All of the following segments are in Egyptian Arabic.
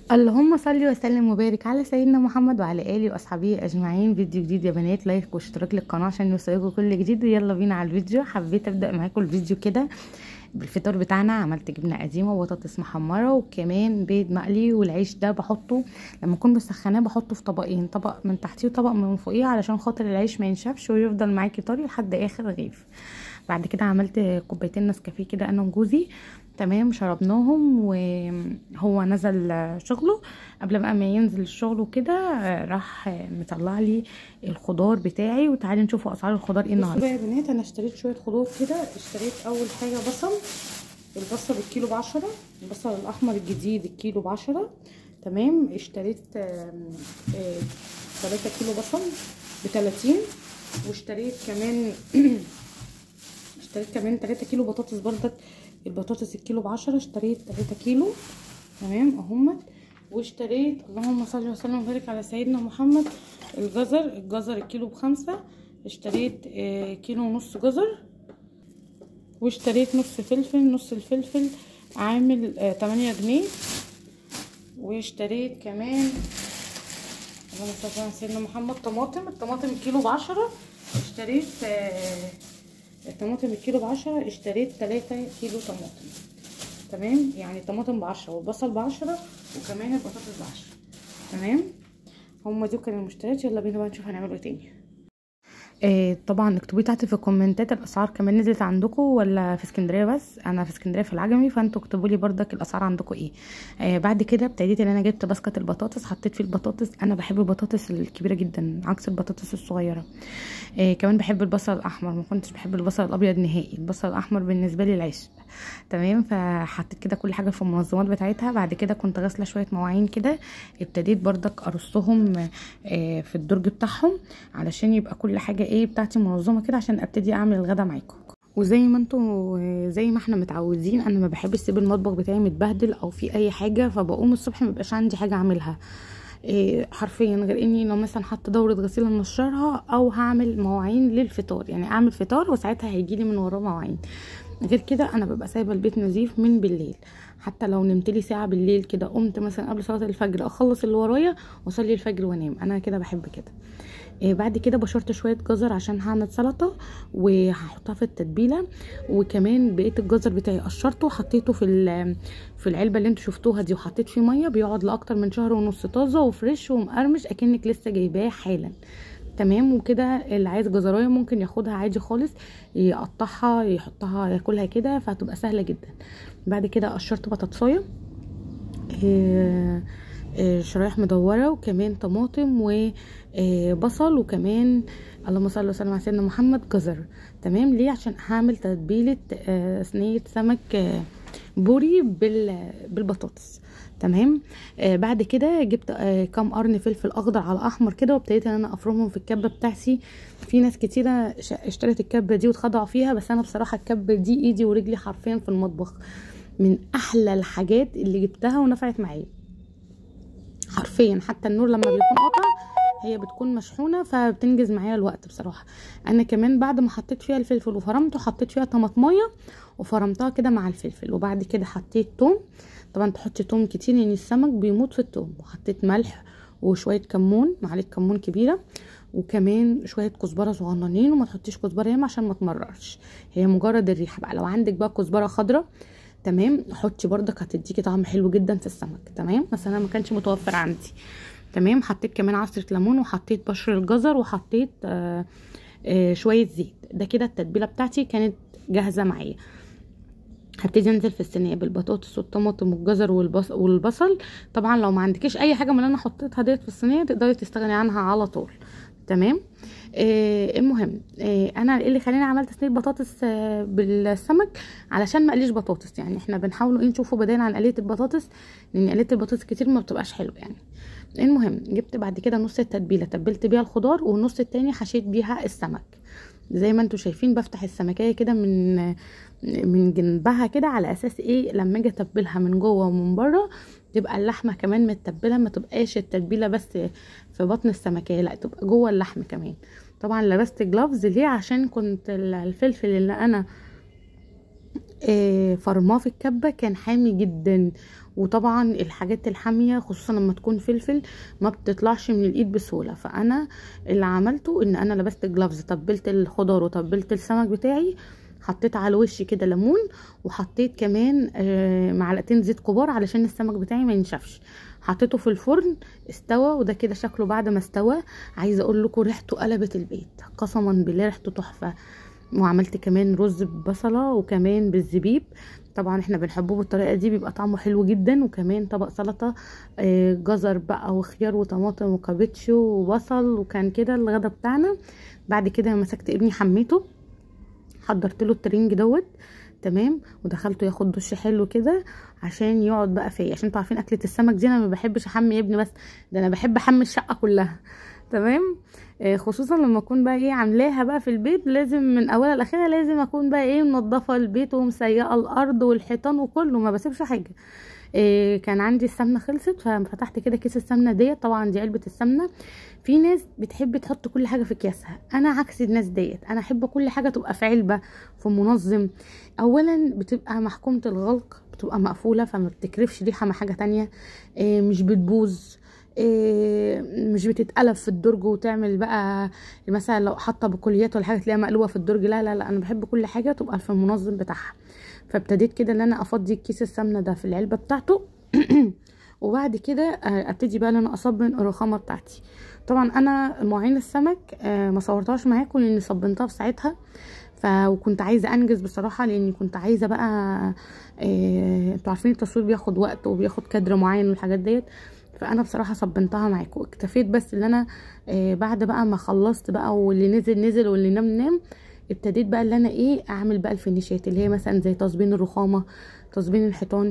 اللهم صل وسلم وبارك على سيدنا محمد وعلى اله واصحابه اجمعين فيديو جديد يا بنات لايك واشتراك للقناه عشان يوصلكوا كل جديد ويلا بينا على الفيديو حبيت ابدا معاكم الفيديو كده بالفطار بتاعنا عملت جبنه قديمه وبطاطس محمره وكمان بيض مقلي والعيش ده بحطه لما اكون مسخناه بحطه في طبقين طبق من تحتيه وطبق من فوقيه علشان خاطر العيش ما ينشفش ويفضل معاكي طري لحد اخر رغيف بعد كده عملت كوبايتين نسكافيه كده انا وجوزي تمام شربناهم وهو نزل شغله قبل بقى ما ينزل الشغل وكده راح مطلع لي الخضار بتاعي وتعالي نشوفوا اسعار الخضار ايه النهارده بقى يا بنات انا اشتريت شويه خضار كده اشتريت اول حاجه بصل البصل الكيلو بعشرة البصل الاحمر الجديد الكيلو بعشرة تمام اشتريت تلاتة كيلو بصل بتلاتين واشتريت كمان اشتريت كمان تلاتة كيلو بطاطس بردك البطاطس الكيلو بعشرة اشتريت تلاتة كيلو تمام اهمت واشتريت اللهم صل وسلم وبارك على سيدنا محمد الجزر الجزر الكيلو بخمسة اشتريت اه كيلو ونص جزر واشتريت نص فلفل نص الفلفل عامل اه تمانية جنيه واشتريت كمان اللهم صل على سيدنا محمد طماطم الطماطم الكيلو بعشرة اشتريت اه الطماطم الكيلو بعشرة اشتريت تلاتة كيلو طماطم تمام يعني الطماطم بعشرة والبصل بعشرة وكمان البطاطس بعشرة تمام هما دول كانوا المشتريات يلا بينا بقى نشوف هنعمل ايه تاني آه طبعا اكتبوا تحت في الكومنتات الاسعار كمان نزلت عندكم ولا في اسكندريه بس انا في اسكندريه في العجمي فانتوا اكتبوا لي بردك الاسعار عندكم ايه آه بعد كده ابتديت ان انا جبت باسكت البطاطس حطيت فيه البطاطس انا بحب البطاطس الكبيره جدا عكس البطاطس الصغيره آه كمان بحب البصل الاحمر ما كنتش بحب البصل الابيض نهائي البصل الاحمر بالنسبه لي العيش تمام فحطيت كده كل حاجه في المنظمات بتاعتها بعد كده كنت غاسله شويه مواعين كده ابتديت بردك ارصهم آه في الدرج بتاعهم علشان يبقى كل حاجه ايه بتاعتي منظمه كده عشان ابتدي اعمل الغدا معاكم وزي ما انتوا زي ما احنا متعودين انا ما بحبش اسيب المطبخ بتاعي متبهدل او في اي حاجه فبقوم الصبح ما بيبقاش عندي حاجه اعملها إيه حرفيا غير اني لو مثلا حاطه دوره غسيل نشرها او هعمل مواعين للفطار يعني اعمل فطار وساعتها هيجيلي من وراه مواعين غير كده انا ببقى سايبه البيت نظيف من بالليل حتى لو نمت لي ساعه بالليل كده قمت مثلا قبل صلاه الفجر اخلص اللي ورايا واصلي الفجر وانام انا كده بحب كده إيه بعد كده بشرت شويه جزر عشان هعمل سلطه وهحطها في التتبيله وكمان بقيت الجزر بتاعي قشرته وحطيته في في العلبه اللي انتوا شفتوها دي وحطيت فيه ميه بيقعد لاكتر من شهر ونص طازه وفريش ومقرمش اكنك لسه جايباه حالا تمام وكده اللي عايز جزرايه ممكن ياخدها عادي خالص يقطعها يحطها ياكلها كده فهتبقى سهله جدا بعد كده قشرت بطاطسايه إيه شرايح مدوره وكمان طماطم وبصل وكمان اللهم صل وسلم على سيدنا محمد جزر تمام ليه عشان هعمل تتبيله صينيه سمك بوري بالبطاطس تمام آه بعد كده جبت آه كام قرن فلفل اخضر على احمر كده وابتديت ان انا افرمهم في الكبه بتاعتي في ناس كتيره اشترت الكبه دي واتخدعوا فيها بس انا بصراحه الكبه دي ايدي ورجلي حرفيا في المطبخ من احلى الحاجات اللي جبتها ونفعت معايا حرفيا حتى النور لما بيكون قاطع هي بتكون مشحونه فبتنجز معايا الوقت بصراحه انا كمان بعد ما حطيت فيها الفلفل وفرمته حطيت فيها طماطمايه وفرمتها كده مع الفلفل وبعد كده حطيت توم طبعا تحطي توم كتير لان يعني السمك بيموت في التوم وحطيت ملح وشويه كمون معلقه كمون كبيره وكمان شويه كزبره صغننين وما تحطيش كزبره ياما عشان ما تمررش هي مجرد الريحه بقى لو عندك بقى كزبره خضراء تمام حطي بردك هتديكي طعم حلو جدا في السمك تمام بس انا ما كانش متوفر عندي تمام حطيت كمان عصره ليمون وحطيت بشر الجزر وحطيت آآ آآ شويه زيت ده كده التتبيله بتاعتي كانت جاهزه معايا هبتدي انزل في الصينيه بالبطاطس والطماطم والجزر والبصل والبصل طبعا لو ما عندكيش اي حاجه من اللي انا حطيتها ديت في الصينيه تقدري تستغني عنها على طول تمام آه المهم آه انا ايه اللي خلاني عملت صينيه بطاطس آه بالسمك علشان ما اقليش بطاطس يعني احنا بنحاول ايه نشوفه بدايه عن قليه البطاطس لان قليه البطاطس كتير ما بتبقاش حلوه يعني المهم جبت بعد كده نص التتبيله تبلت بيها الخضار والنص التاني حشيت بيها السمك زي ما انتوا شايفين بفتح السمكيه كده من من جنبها كده على اساس ايه لما اجي اتبلها من جوه ومن بره تبقى اللحمه كمان متبله ما تبقاش التتبيله بس في بطن السمكيه لا تبقى جوه اللحم كمان طبعا لبست جلافز ليه عشان كنت الفلفل اللي انا آه، فرماه في الكبة كان حامي جدا وطبعا الحاجات الحامية خصوصا لما تكون فلفل ما بتطلعش من الايد بسهولة فانا اللي عملته ان انا لبست جلافز تبلت الخضار وتبلت السمك بتاعي حطيت على الوش كده ليمون وحطيت كمان آه، معلقتين زيت كبار علشان السمك بتاعي ما ينشفش حطيته في الفرن استوى وده كده شكله بعد ما استوى عايزه اقول لكم ريحته قلبت البيت قسما بالله ريحته تحفه وعملت كمان رز ببصله وكمان بالزبيب طبعا احنا بنحبه بالطريقه دي بيبقى طعمه حلو جدا وكمان طبق سلطه آه، جزر بقى وخيار وطماطم وكابتشو وبصل وكان كده الغدا بتاعنا بعد كده مسكت ابني حميته حضرت له الترنج دوت تمام ودخلته ياخد دش حلو كده عشان يقعد بقى فيا عشان انتوا عارفين اكله السمك دي انا ما بحبش احمي ابني بس ده انا بحب احمي الشقه كلها تمام آه، خصوصا لما اكون بقى ايه عاملاها بقى في البيت لازم من اولها لاخرها لازم اكون بقى ايه منضفه البيت ومسيقه الارض والحيطان وكله ما بسيبش حاجه إيه كان عندي السمنه خلصت ففتحت كده كيس السمنه ديت طبعا دي علبه السمنه في ناس بتحب تحط كل حاجه في اكياسها انا عكس الناس ديت انا احب كل حاجه تبقى في علبه في منظم اولا بتبقى محكومه الغلق بتبقى مقفوله فما بتكرفش ريحه مع حاجه تانية إيه مش بتبوظ إيه مش بتتقلب في الدرج وتعمل بقى مثلا لو حاطه بكليات ولا حاجه تلاقيها مقلوبه في الدرج لا لا لا انا بحب كل حاجه تبقى في المنظم بتاعها فابتديت كده ان انا افضي كيس السمنه ده في العلبه بتاعته وبعد كده آه، ابتدي بقى ان انا اصبن الرخامه بتاعتي طبعا انا مواعين السمك آه، ما صورتهاش معاكم لاني صبنتها في ساعتها ف وكنت عايزه انجز بصراحه لاني كنت عايزه بقى آه، انتوا عارفين التصوير بياخد وقت وبياخد كادر معين والحاجات ديت فانا بصراحه صبنتها معاكم اكتفيت بس ان انا آه، بعد بقى ما خلصت بقى واللي نزل نزل واللي نام نام ابتديت بقى اللي انا ايه اعمل بقى الفينيشات اللي هي مثلا زي تصبين الرخامه تصبين الحيطان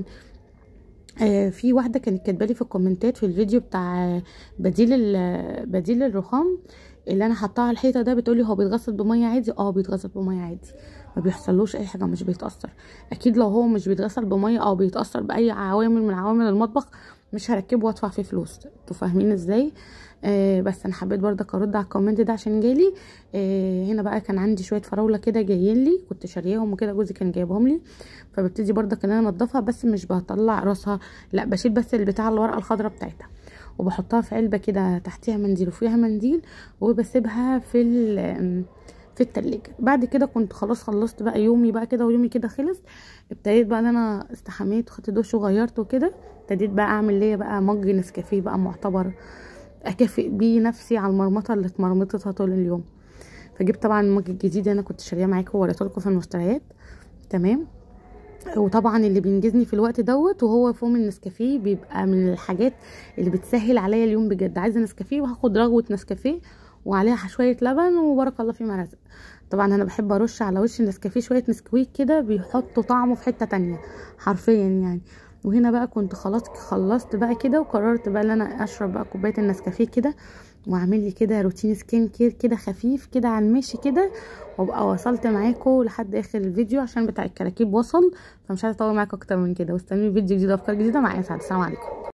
آه في واحده كانت كاتبالي في الكومنتات في الفيديو بتاع بديل ال- بديل الرخام اللي انا حطاه على الحيطه ده بتقولي هو بيتغسل بميه عادي اه بيتغسل بميه عادي ما بيحصلوش اي حاجه مش بيتاثر اكيد لو هو مش بيتغسل بميه او بيتاثر باي عوامل من عوامل المطبخ مش هركبه وادفع فيه فلوس انتوا فاهمين ازاي آه بس انا حبيت برضك ارد على الكومنت ده عشان جالي آه هنا بقى كان عندي شويه فراوله كده جايين لي كنت شارياهم وكده جوزي كان جايبهم لي فببتدي برضك ان انا انضفها بس مش بطلع راسها لا بشيل بس اللي بتاع الورقه الخضراء بتاعتها وبحطها في علبه كده تحتيها منديل وفيها منديل وبسيبها في ال- في التلاجة بعد كده كنت خلاص خلصت بقى يومي بقى كده ويومي كده خلص ابتديت بقى ان انا استحميت وخدت دش وغيرت وكده ابتديت بقى اعمل ليا بقى مج نسكافيه بقى معتبر اكافئ بيه نفسي على المرمطه اللي اتمرمطتها طول اليوم فجبت طبعا المج الجديد انا كنت شاريه معاكم ووريته لكم في المشتريات تمام وطبعا اللي بينجزني في الوقت دوت وهو فوم النسكافيه بيبقى من الحاجات اللي بتسهل عليا اليوم بجد عايزه نسكافيه وهاخد رغوه نسكافيه وعليها شويه لبن وبارك الله فيما رزق طبعا انا بحب ارش على وش النسكافيه شويه نسكويك كده بيحطوا طعمه في حته تانية حرفيا يعني وهنا بقى كنت خلاص خلصت بقى كده وقررت بقى ان انا اشرب بقى كوبايه النسكافيه كده واعمل لي كده روتين سكين كير كده خفيف كده على المشي كده وابقى وصلت معاكم لحد اخر الفيديو عشان بتاع الكراكيب وصل فمش عايزه اطول معاكم اكتر من كده واستنوني فيديو جديد وافكار جديده معايا سعد السلام عليكم